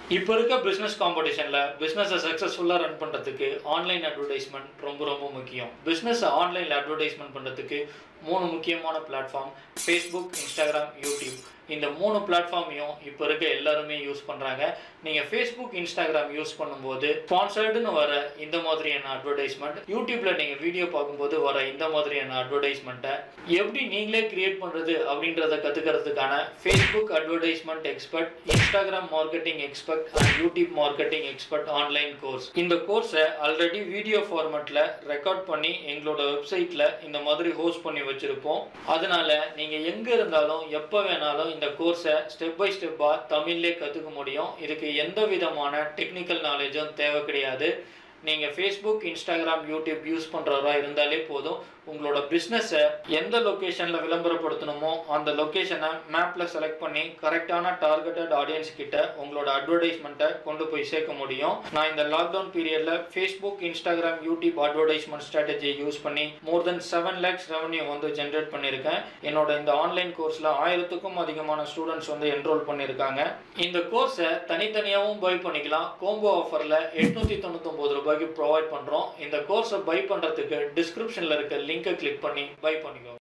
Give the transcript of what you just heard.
இப்போ இருக்க பிஸ்னஸ் காம்படிஷனில் பிஸ்னஸை சக்ஸஸ்ஃபுல்லாக ரன் பண்ணுறதுக்கு ஆன்லைன் அட்வர்டைஸ்மெண்ட் ரொம்ப ரொம்ப முக்கியம் பிஸ்னஸை ஆன்லைனில் அட்வர்டைஸ்மெண்ட் பண்ணுறதுக்கு மூணு முக்கியமான பிளாட்ஃபார்ம் ஃபேஸ்புக் இன்ஸ்டாகிராம் யூடியூப் இந்த மூணு பிளாட்ஃபார்மையும் இப்போ இருக்க எல்லாருமே யூஸ் பண்ணுறாங்க நீங்கள் ஃபேஸ்புக் இன்ஸ்டாகிராம் யூஸ் பண்ணும்போது ஸ்பான்சர்டுன்னு வர இந்த மாதிரியான அட்வர்டைஸ்மெண்ட் யூடியூப்பில் நீங்கள் வீடியோ பார்க்கும்போது வர இந்த மாதிரியான அட்வர்டைஸ்மெண்ட்டை எப்படி நீங்களே கிரியேட் பண்ணுறது அப்படின்றத கற்றுக்கிறதுக்கான Facebook advertisement expert Instagram marketing expert and YouTube marketing expert online course இந்த கோர்ஸை ஆல்ரெடி வீடியோ ஃபார்மேட்டில் ரெக்கார்ட் பண்ணி எங்களோட வெப்சைட்டில் இந்த மாதிரி ஹோஸ்ட் பண்ணி வச்சுருப்போம் அதனால நீங்கள் எங்கே இருந்தாலும் எப்போ வேணாலும் இந்த கோர்ஸை ஸ்டெப் பை ஸ்டெப்பாக தமிழ்லே கற்றுக்க முடியும் இதுக்கு எந்த விதமான டெக்னிக்கல் நாலேஜும் தேவை கிடையாது நீங்கள் ஃபேஸ்புக் இன்ஸ்டாகிராம் யூடியூப் யூஸ் பண்ணுறவரா இருந்தாலே போதும் உங்களோட பிஸ்னஸை எந்த லொக்கேஷனில் விளம்பரப்படுத்தணுமோ அந்த லொக்கேஷனை மேப்பில் செலக்ட் பண்ணி கரெக்டான டார்கெட்டட் ஆடியன்ஸ் கிட்ட உங்களோட அட்வர்டைஸ்மெண்ட்டை கொண்டு போய் சேர்க்க முடியும் நான் இந்த லாக்டவுன் பீரியடில் ஃபேஸ்புக் இன்ஸ்டாகிராம் யூடியூப் அட்வர்டைஸ்மெண்ட் ஸ்ட்ராட்டஜியை யூஸ் பண்ணி more than seven lakhs revenue வந்து ஜென்ரேட் பண்ணியிருக்கேன் என்னோட இந்த ஆன்லைன் கோர்ஸில் ஆயிரத்துக்கும் அதிகமான ஸ்டூடெண்ட்ஸ் வந்து என்ரோல் பண்ணியிருக்காங்க இந்த கோர்ஸை தனித்தனியாகவும் பை பண்ணிக்கலாம் கோம்போ ஆஃபரில் எட்நூற்றி தொண்ணூத்தொம்பது ரூபாய்க்கு ப்ரொவைட் பண்ணுறோம் இந்த கோர்ஸை பை பண்ணுறதுக்கு டிஸ்கிரிப்ஷனில் இருக்க லிங்கை கிளிக் பண்ணி பை பண்ணிக்கோ